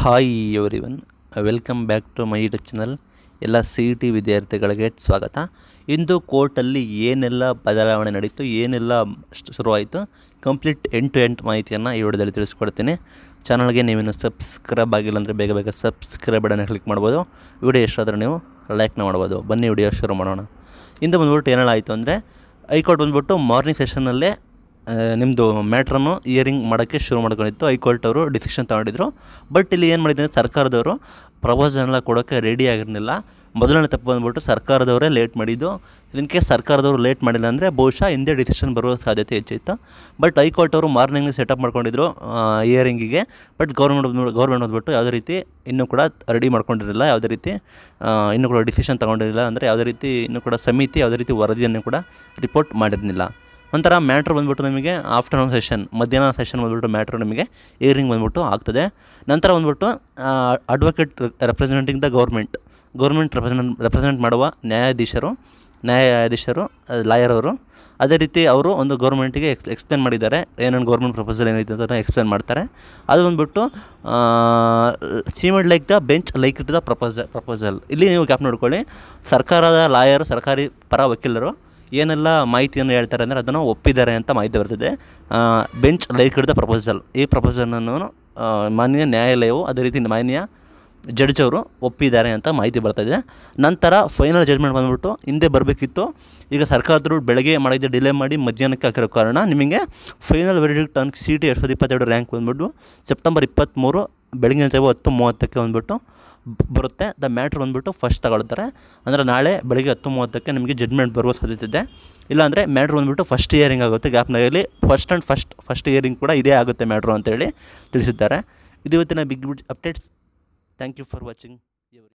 hi everyone welcome back to my YouTube channel ಎಲ್ಲ C E T ವಿದ್ಯಾರ್ಥಿಗಳಿಗೆ ಸ್ವಾಗತ ಇಂದು ಕೋರ್ಟಲ್ಲಿ ಏನೆಲ್ಲ ಬದಲಾವಣೆ ನಡೀತು ಏನೆಲ್ಲ ಸ್ಟ್- ಶುರುವಾಯಿತು ಕಂಪ್ಲೀಟ್ ಎಂಟು ಟು ಎಂಟು ಮಾಹಿತಿಯನ್ನು ಈ ವಿಡಿಯೋದಲ್ಲಿ ತಿಳಿಸ್ಕೊಡ್ತೀನಿ ಚಾನಲ್ಗೆ ನೀವೇನು ಸಬ್ಸ್ಕ್ರೈಬ್ ಆಗಿಲ್ಲ ಅಂದರೆ ಬೇಗ ಬೇಗ ಸಬ್ಸ್ಕ್ರೈಬ್ ಬಟನ್ ಕ್ಲಿಕ್ ಮಾಡ್ಬೋದು ವಿಡಿಯೋ ಎಷ್ಟಾದರೂ ನೀವು ಲೈಕ್ನ ಮಾಡ್ಬೋದು ಬನ್ನಿ ವಿಡಿಯೋ ಶುರು ಮಾಡೋಣ ಇಂದು ಬಂದ್ಬಿಟ್ಟು ಏನೆಲ್ಲ ಆಯಿತು ಅಂದರೆ ಹೈಕೋರ್ಟ್ ಬಂದ್ಬಿಟ್ಟು ಮಾರ್ನಿಂಗ್ ಸೆಷನ್ನಲ್ಲಿ ನಿಮ್ಮದು ಮ್ಯಾಟ್ರನ್ನು ಇಯರಿಂಗ್ ಮಾಡೋಕ್ಕೆ ಶುರು ಮಾಡ್ಕೊಂಡಿತ್ತು ಹೈಕೋರ್ಟ್ ಅವರು ಡಿಸಿಷನ್ ತಗೊಂಡಿದ್ರು ಬಟ್ ಇಲ್ಲಿ ಏನು ಮಾಡಿದ್ದಾರೆ ಸರ್ಕಾರದವರು ಪ್ರಪೋಸಲ್ ಎಲ್ಲ ಕೊಡೋಕ್ಕೆ ರೆಡಿ ಆಗಿರಲಿಲ್ಲ ಮೊದಲನೇ ತಪ್ಪು ಬಂದ್ಬಿಟ್ಟು ಸರ್ಕಾರದವರೇ ಲೇಟ್ ಮಾಡಿದ್ದು ಇನ್ ಕೇಸ್ ಸರ್ಕಾರದವರು ಲೇಟ್ ಮಾಡಿಲ್ಲ ಅಂದರೆ ಬಹುಶಃ ಹಿಂದೆ ಡಿಸಿಷನ್ ಬರುವ ಸಾಧ್ಯತೆ ಹೆಚ್ಚಿತ್ತು ಬಟ್ ಹೈಕೋರ್ಟ್ ಅವರು ಮಾರ್ನಿಂಗ್ ಸೆಟಪ್ ಮಾಡ್ಕೊಂಡಿದ್ರು ಇಯರಿಂಗಿಗೆ ಬಟ್ ಗೌರ್ಮೆಂಟ್ ಗೌರ್ಮೆಂಟ್ ಬಂದ್ಬಿಟ್ಟು ಯಾವುದೇ ರೀತಿ ಇನ್ನೂ ಕೂಡ ರೆಡಿ ಮಾಡ್ಕೊಂಡಿರಲಿಲ್ಲ ಯಾವುದೇ ರೀತಿ ಆ, ಇನ್ನೂ ಕೂಡ ಡಿಸಿಷನ್ ತೊಗೊಂಡಿರಲಿಲ್ಲ ಅಂದರೆ ಯಾವುದೇ ರೀತಿ ಇನ್ನೂ ಕೂಡ ಸಮಿತಿ ಯಾವುದೇ ರೀತಿ ವರದಿಯನ್ನು ಕೂಡ ರಿಪೋರ್ಟ್ ಮಾಡಿರಲಿಲ್ಲ ಒಂಥರ ಮ್ಯಾಟ್ರ್ ಬಂದ್ಬಿಟ್ಟು ನಮಗೆ ಆಫ್ಟರ್ನೂನ್ ಸೆಷನ್ ಮಧ್ಯಾಹ್ನ ಸೆಷನ್ ಬಂದ್ಬಿಟ್ಟು ಮ್ಯಾಟ್ರ್ ನಮಗೆ ಇಯರಿಂಗ್ ಬಂದ್ಬಿಟ್ಟು ಆಗ್ತದೆ ನಂತರ ಬಂದ್ಬಿಟ್ಟು advocate representing the government government represent represent ಮಾಡುವ ನ್ಯಾಯಾಧೀಶರು ನ್ಯಾಯಾಧೀಶರು ಲಾಯರ್ ಅವರು ಅದೇ ರೀತಿ ಅವರು ಒಂದು ಗೌರ್ಮೆಂಟಿಗೆ ಎಕ್ಸ್ ಎಕ್ಸ್ಪ್ಲೇನ್ ಮಾಡಿದ್ದಾರೆ ಏನೇನು ಗೌರ್ಮೆಂಟ್ ಪ್ರಪೋಸಲ್ ಏನೈತೆ ಅಂತ ಎಕ್ಸ್ಪ್ಲೇನ್ ಮಾಡ್ತಾರೆ ಅದು ಬಂದ್ಬಿಟ್ಟು seemed like the bench like it the proposal proposal ಇಲ್ಲಿ ನೀವು ಗ್ಯಾಪ್ ನೋಡ್ಕೊಳ್ಳಿ ಸರ್ಕಾರದ ಲಾಯರು ಸರ್ಕಾರಿ ಪರ ವಕೀಲರು ಏನೆಲ್ಲ ಮಾಹಿತಿಯನ್ನು ಹೇಳ್ತಾರೆ ಅಂದರೆ ಅದನ್ನು ಒಪ್ಪಿದ್ದಾರೆ ಅಂತ ಮಾಹಿತಿ ಬರ್ತದೆ bench like it the proposal ಈ ಪ್ರಪೋಸಲನ್ನು ಮಾನ್ಯ ನ್ಯಾಯಾಲಯವು ಅದೇ ರೀತಿ ಮಾನ್ಯ ಜಡ್ಜ್ ಅವರು ಒಪ್ಪಿದ್ದಾರೆ ಅಂತ ಮಾಹಿತಿ ಬರ್ತಾಯಿದೆ ನಂತರ ಫೈನಲ್ ಜಡ್ಜ್ಮೆಂಟ್ ಬಂದ್ಬಿಟ್ಟು ಹಿಂದೆ ಬರಬೇಕಿತ್ತು ಈಗ ಸರ್ಕಾರದವರು ಬೆಳಗ್ಗೆ ಮಾಡಿದ್ದು ಡಿಲೇ ಮಾಡಿ ಮಧ್ಯಾಹ್ನಕ್ಕೆ ಹಾಕಿರೋ ಕಾರಣ ನಿಮಗೆ final verdict on C T ಎರಡು ಸಾವಿರದ ಇಪ್ಪತ್ತೆರಡು ರ್ಯಾಂಕ್ ಬಂದ್ಬಿಟ್ಟು ಸೆಪ್ಟೆಂಬರ್ ಇಪ್ಪತ್ತ್ಮೂರು ಬೆಳಗಿನ ಜಾವ ಹತ್ತು ಮೂವತ್ತಕ್ಕೆ ಬಂದ್ಬಿಟ್ಟು ಬ- ಬರುತ್ತೆ ದ ಮ್ಯಾಟ್ರ್ ಬಂದ್ಬಿಟ್ಟು ಫಸ್ಟ್ ತಗೊಳ್ತಾರೆ ಅಂದರೆ ನಾಳೆ ಬೆಳಗ್ಗೆ ಹತ್ತು ಮೂವತ್ತಕ್ಕೆ ನಿಮಗೆ ಜಡ್ಜ್ಮೆಂಟ್ ಬರುವ ಸಾಧ್ಯತೆ ಇದೆ ಇಲ್ಲಾಂದರೆ ಮ್ಯಾಟ್ರ್ ಬಂದ್ಬಿಟ್ಟು ಫಸ್ಟ್ ಇಯರಿಂಗ್ ಆಗುತ್ತೆ ಗ್ಯಾಪ್ನಾಗಲಿ first and first first hearing ಕೂಡ ಇದೇ ಆಗುತ್ತೆ ಮ್ಯಾಟ್ರು ಅಂತೇಳಿ ತಿಳಿಸಿದ್ದಾರೆ ಇದು ಇವತ್ತಿನ big bid updates thank you for watching